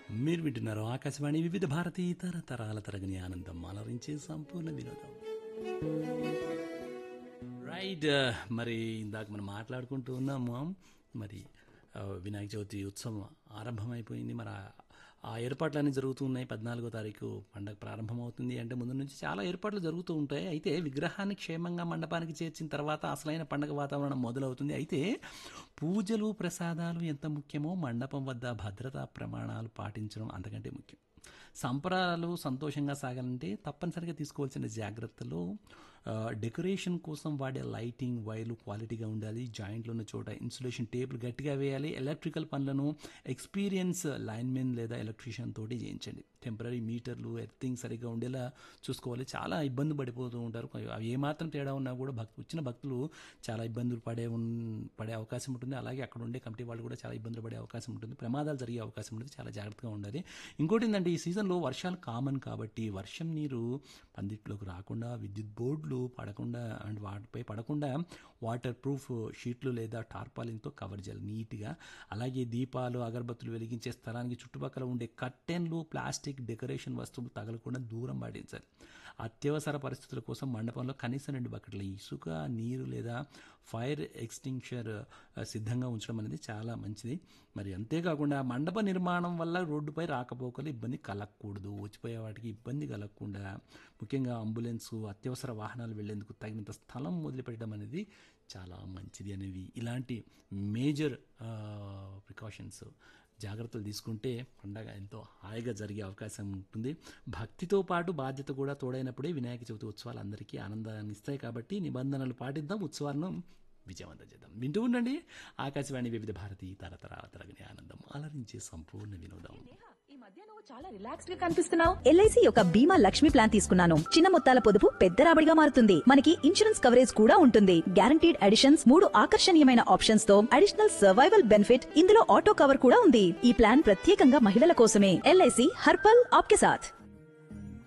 మీరు వింటున్నారు ఆకాశవాణి వివిధ భారతి తరతరాల తరగని ఆనందం అలరించే సంపూర్ణ వినోదం రైట్ మరి ఇందాక మనం మాట్లాడుకుంటూ ఉన్నాము మరి ఆ, వినాయక చవితి ఉత్సవం ఆరంభమైపోయింది మరి ఆ- ఆ ఏర్పాట్లన్నీ జరుగుతూ ఉన్నాయి పద్నాలుగో తారీఖు పండగ ప్రారంభమవుతుంది అంటే ముందు నుంచి చాలా ఏర్పాట్లు జరుగుతూ ఉంటాయి అయితే విగ్రహాన్ని క్షేమంగా మండపానికి చేర్చిన తర్వాత అసలైన పండగ వాతావరణం మొదలవుతుంది అయితే పూజలు ప్రసాదాలు ఎంత ముఖ్యమో మండపం వద్ద భద్రతా ప్రమాణాలు పాటించడం అంతకంటే ముఖ్యం సంబరాలు సంతోషంగా సాగాలంటే తప్పనిసరిగా తీసుకోవాల్సిన జాగ్రత్తలు ఆ, డెకరేషన్ కోసం వాడే లైటింగ్ వైర్లు క్వాలిటీగా ఉండాలి జాయింట్లు ఉన్న చోట ఇన్సులేషన్ టేపులు గట్టిగా వేయాలి ఎలక్ట్రికల్ పనులను ఎక్స్పీరియన్స్ లైన్మెన్ లేదా ఎలక్ట్రీషియన్ తోటి చేయించండి టెంపరీ మీటర్లు ఎర్తింగ్ సరిగ్గా ఉండేలా చూసుకోవాలి చాలా ఇబ్బంది పడిపోతూ ఉంటారు అవి ఏమాత్రం తేడా ఉన్నా కూడా భక్తు వచ్చిన భక్తులు చాలా ఇబ్బందులు పడే ఉన్- పడే అవకాశం ఉంటుంది అలాగే అక్కడ ఉండే కమిటీ వాళ్ళు కూడా చాలా ఇబ్బందులు పడే అవకాశం ఉంటుంది ప్రమాదాలు జరిగే అవకాశం ఉంటుంది చాలా జాగ్రత్తగా ఉండాలి ఇంకోటి ఏంటంటే ఈ సీజన్లో వర్షాలు కామన్ కాబట్టి వర్షం నీరు పందిట్లోకి రాకుండా విద్యుత్ బోర్డులు పడకుండా అండ్ వాటిపై పడకుండా వాటర్ ప్రూఫ్ షీట్లు లేదా టార్పాలిన్తో కవర్ చేయాలి నీట్గా అలాగే దీపాలు అగరబత్తులు వెలిగించే స్థలానికి చుట్టుపక్కల ఉండే కర్టెన్లు ప్లాస్టిక్ డెకరేషన్ వస్తువులు తగలకుండా దూరం పాటించాలి అత్యవసర పరిస్థితుల కోసం మండపంలో కనీసం రెండు బకెట్ల ఇసుక నీరు లేదా ఫైర్ ఎక్స్టింక్షన్ సిద్ధంగా ఉంచడం అనేది చాలా మంచిది మరి అంతేకాకుండా మండప నిర్మాణం వల్ల రోడ్డుపై రాకపోకలు ఇబ్బంది కలగకూడదు వచ్చిపోయే వాటికి ఇబ్బంది కలగకుండా ముఖ్యంగా అంబులెన్స్ అత్యవసర వాహనాలు వెళ్లేందుకు తగినంత స్థలం వదిలిపెట్టడం అనేది చాలా మంచిది అనేవి ఇలాంటి మేజర్ ప్రికాషన్స్ జాగ్రత్తలు తీసుకుంటే పండగ ఎంతో హాయిగా జరిగే అవకాశం ఉంటుంది భక్తితో పాటు బాధ్యత కూడా తోడైనప్పుడే వినాయక చవితి ఉత్సవాలు అందరికీ ఆనందాన్ని ఇస్తాయి కాబట్టి నిబంధనలు పాటిద్దాం ఉత్సవాలను విజయవంతం చేద్దాం వింటూ ఉండండి ఆకాశవాణి వివిధ భారతి తరతరాల తరగని ఆనందం అలరించే సంపూర్ణ వినోదం ఈ మధ్య నువ్వు చాలా రిలాక్స్డ్ గా కనిపిస్తున్నావు ఎల్ఐసి యొక్క బీమా లక్ష్మి ప్లాన్ తీసుకున్నాను చిన్న మొత్తాల పొదుపు పెద్ద రాబడిగా మారుతుంది మనకి ఇన్సూరెన్స్ కవరేజ్ కూడా ఉంటుంది గ్యారంటీడ్ అడిషన్స్ మూడు ఆకర్షణీయమైన ఆప్షన్స్ తో అడిషనల్ సర్వైవల్ బెనిఫిట్ ఇందులో ఆటో కవర్ కూడా ఉంది ఈ ప్లాన్ ప్రత్యేకంగా మహిళల కోసమే ఎల్ఐసి హర్పల్ ఆప్కే సాథ్